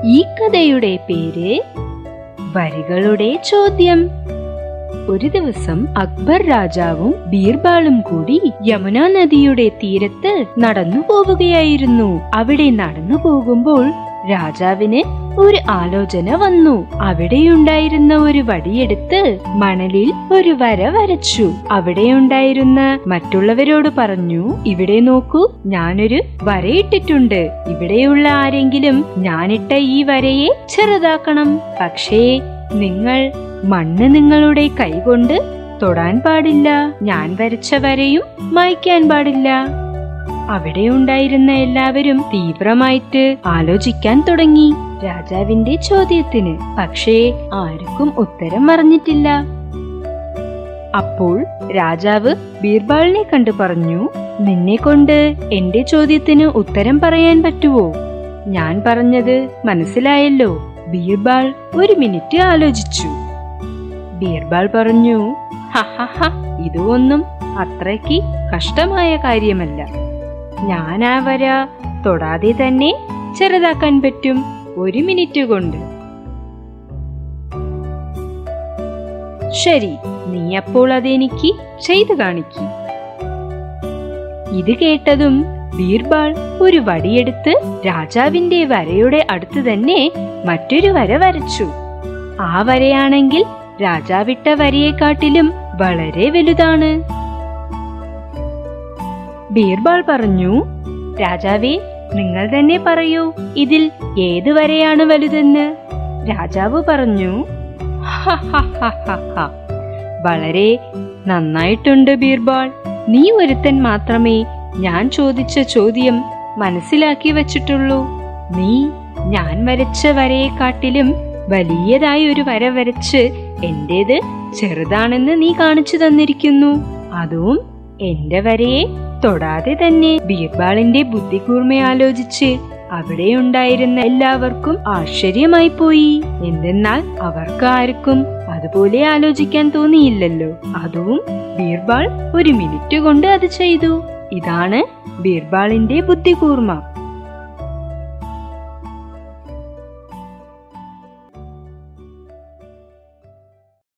ഈ കഥയുടെ പേര് വരികളുടെ ചോദ്യം ഒരു ദിവസം അക്ബർ രാജാവും ബീർബാളും കൂടി യമുന നദിയുടെ തീരത്ത് നടന്നു പോവുകയായിരുന്നു അവിടെ നടന്നു പോകുമ്പോൾ രാജാവിന് ഒരു ആലോചന വന്നു അവിടെയുണ്ടായിരുന്ന ഒരു വടിയെടുത്ത് മണലിൽ ഒരു വര വരച്ചു അവിടെയുണ്ടായിരുന്ന മറ്റുള്ളവരോട് പറഞ്ഞു ഇവിടെ നോക്കൂ ഞാനൊരു വരയിട്ടിട്ടുണ്ട് ഇവിടെയുള്ള ആരെങ്കിലും ഞാനിട്ട ഈ വരയെ ചെറുതാക്കണം പക്ഷേ നിങ്ങൾ മണ്ണ് നിങ്ങളുടെ കൈകൊണ്ട് തൊടാൻ പാടില്ല ഞാൻ വരച്ച വരയും മായ്ക്കാൻ പാടില്ല അവിടെ ഉണ്ടായിരുന്ന എല്ലാവരും തീവ്രമായിട്ട് ആലോചിക്കാൻ തുടങ്ങി രാജാവിന്റെ ചോദ്യത്തിന് പക്ഷേ ആർക്കും ഉത്തരം അറിഞ്ഞിട്ടില്ല അപ്പോൾ രാജാവ് ബീർബാളിനെ കണ്ടു പറഞ്ഞു നിന്നെ കൊണ്ട് എന്റെ ചോദ്യത്തിന് ഉത്തരം പറയാൻ പറ്റുവോ ഞാൻ പറഞ്ഞത് മനസ്സിലായല്ലോ ബീർബാൾ ഒരു മിനിറ്റ് ആലോചിച്ചു ബീർബാൾ പറഞ്ഞു ഹഹഹ ഇത് ഒന്നും അത്രയ്ക്ക് കഷ്ടമായ കാര്യമല്ല ഞാൻ ആ വര തൊടാതെ തന്നെ ചെറുതാക്കാൻ പറ്റും ഒരു മിനിറ്റ് കൊണ്ട് ശരി നീ അപ്പോൾ അതെനിക്ക് ചെയ്തു കാണിക്ക് ഇത് കേട്ടതും ബീർബാൾ ഒരു വടിയെടുത്ത് രാജാവിന്റെ വരയുടെ അടുത്ത് തന്നെ മറ്റൊരു വര വരച്ചു ആ വരയാണെങ്കിൽ രാജാവിട്ട വരയെക്കാട്ടിലും വളരെ വലുതാണ് ബീർബാൾ പറഞ്ഞു രാജാവേ നിങ്ങൾ തന്നെ പറയൂ ഇതിൽ ഏത് വരെയാണ് വലുതെന്ന് രാജാവ് പറഞ്ഞു "ഹഹഹഹഹ. വളരെ നന്നായിട്ടുണ്ട് ബീർബാൾ നീ ഒരുത്തൻ മാത്രമേ ഞാൻ ചോദിച്ച ചോദ്യം മനസ്സിലാക്കി വച്ചിട്ടുള്ളൂ നീ ഞാൻ വരച്ച വരയെക്കാട്ടിലും വലിയതായി ഒരു വര വരച്ച് എന്റേത് ചെറുതാണെന്ന് നീ കാണിച്ചു തന്നിരിക്കുന്നു അതും എന്റെ വരയെ തൊടാതെ തന്നെ ബീർബാളിന്റെ ബുദ്ധികൂർമ്മ ആലോചിച്ച് അവിടെ ഉണ്ടായിരുന്ന എല്ലാവർക്കും ആശ്ചര്യമായി പോയി എന്തെന്നാൽ അവർക്ക് ആർക്കും അതുപോലെ ആലോചിക്കാൻ തോന്നിയില്ലല്ലോ അതും ബീർബാൾ ഒരു മിനിറ്റ് കൊണ്ട് അത് ചെയ്തു ഇതാണ് ബീർബാളിന്റെ ബുദ്ധികൂർമ്മ